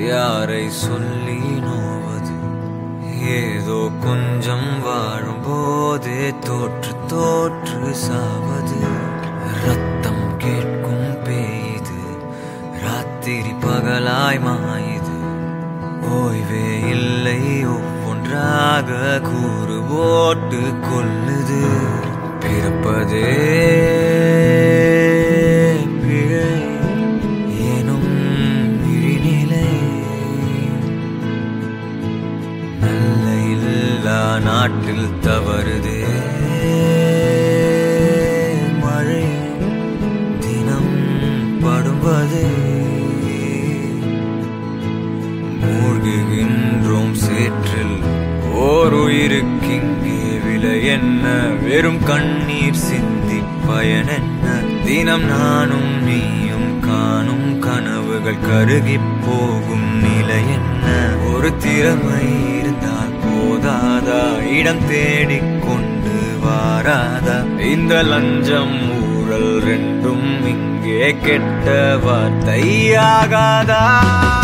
யாரை சொல்லி நோவது ஏதோ கொஞ்சம் வாழும் போதே தோற்று தோற்று சாவது ரத்தம் கேட்கும் பேயுது ராத்திரி பகலாய் மாயுது ஓய்வே இல்லை ஒவ்வொன்றாக கூறு போட்டு கொல்லுது பிறப்பதே பிழை எனும் விழிநிலை நல்ல இல்லா நாட்டில் தவறுதே மழை தினம் படுவதே மூழ்குகின்றோம் சேற்றில் ஓர் உயிருக்கிங்கே விலை என்ன வெறும் கண்ணீர் சிந்தி பயன் என்ன தினம் நானும் நீயும் காணும் கனவுகள் கருகிப் போகும் நிலை என்ன ஒரு திறமை இருந்தால் போதாதா இடம் தேடிக் கொண்டு வாராதா இந்த லஞ்சம் ஊழல் ரெண்டும் இங்கே கெட்ட வார்த்தையாகாதா